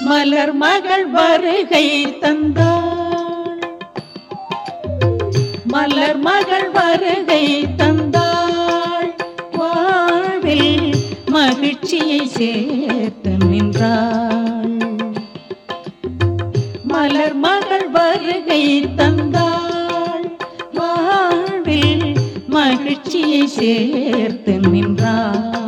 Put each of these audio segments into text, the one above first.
மலர் மகள் வருகை தந்தாள் மலர் மகள் வருகை தந்தாள் வாழ்வில் மகிழ்ச்சியை சேர்த்து நின்றாள் மலர் மகள் வருகை தந்தாள் வாழ்வில் மகிழ்ச்சியை சேர்த்து நின்றாள்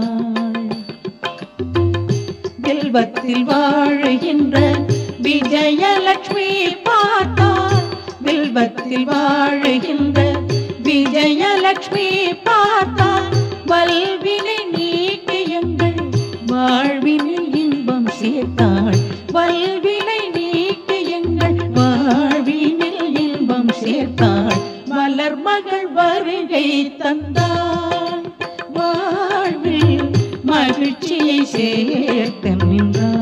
வில்வத்தில் வாழுகின்ற விஜயலட்சுமி பார்த்தாள் வில்வத்தில் வாழுகின்ற விஜயலட்சுமி பார்த்தாள் வல்வினை நீக்கியங்கள் வாழ்வினில் இன்பம் சேர்த்தாள் வல்வினை நீக்கியங்கள் வாழ்வினில் இன்பம் சேர்த்தாள் மலர் மகள் வருகை தந்தாள் வாழ்வில் மகிழ்ச்சியை சேர்த்து நின்றாள்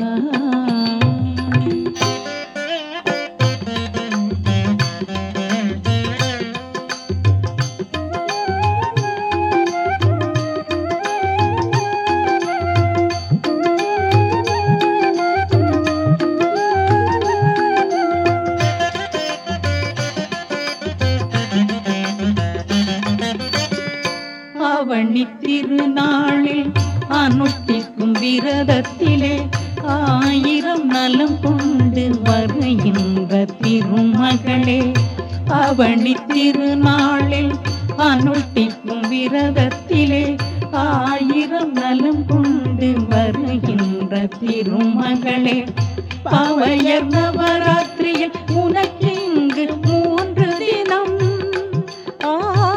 அவனி திருநாளில் அனுஷ்டிக்கும் விரதத்திலே ஆயிரம் நலம் கொண்டு வருகின்ற திருமகளே அவனி திருநாளில் அனுஷ்டிக்கும் விரதத்திலே ஆயிரம் நலம் கொண்டு வருகின்ற திருமகளே பவையர் நவராத்திரியில் உனக்கிங்கு மூன்று தினம் ஆ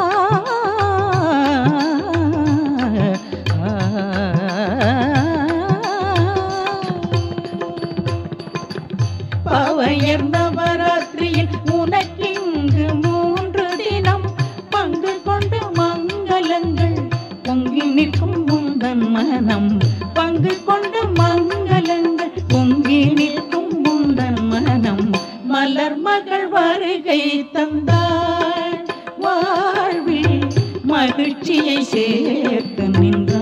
பவையர் நவராத்திரியில் உனக்கிங்கு மூன்று தினம் பங்கு கொண்டு மங்களங்கள் பொங்கி நிற்கும் முந்தன் மனம் பங்கு கொண்டு மங்களங்கள் பொங்கி நிற்கும் முந்தன் மனம் மலர் மகள் வருகை தந்தாள் வாழ்வில் மகிழ்ச்சியை சேர்த்து நின்றாள்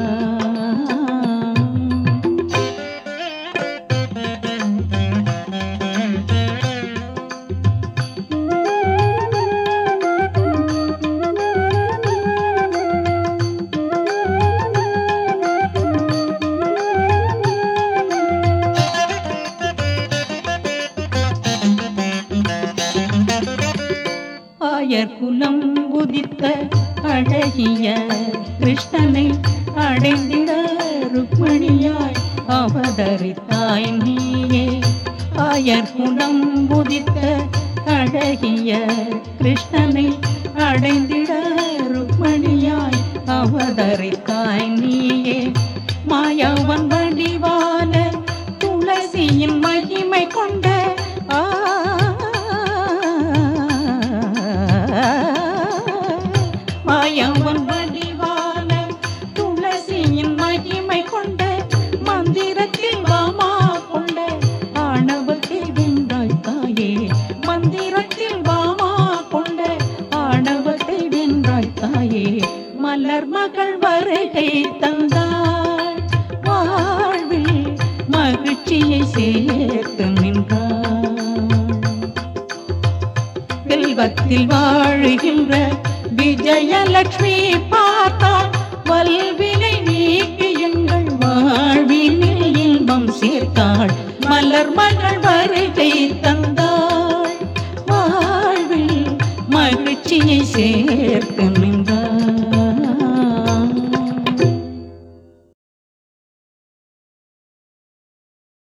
ஆயர் குலம் உதித்த அழகிய கிருஷ்ணனை அடைந்திட ருக்மணியாய் அவதரித்தாய் நீயே ஆயர் குலம் உதித்த அழகிய கிருஷ்ணனை அடைந்திட ருக்மணியாய் அவதரித்தாய் நீயே மாயவன் வடிவான துளசியின் மகிமை கொண்ட ஆ மாயவன் வடிவான துளசியின் மகிமை கொண்ட மந்திரத்தில் வாமா கொண்ட ஆணவத்தை வென்றாய் தாயே மந்திரத்தில் வாமா கொண்ட ஆணவத்தை வென்றாய் தாயே மலர் மகள் வருகை தந்தாள் வாழ்வில் மகிழ்ச்சியை சேர்த்து நின்றாள் செல்வத்தில் வாழுகின்ற விஜயலட்சுமி பார்த்தாள் வல்வினை நீக்கி எங்கள் வாழ்வினில் இன்பம் சேர்த்தாள் மலர் மகள் வருகை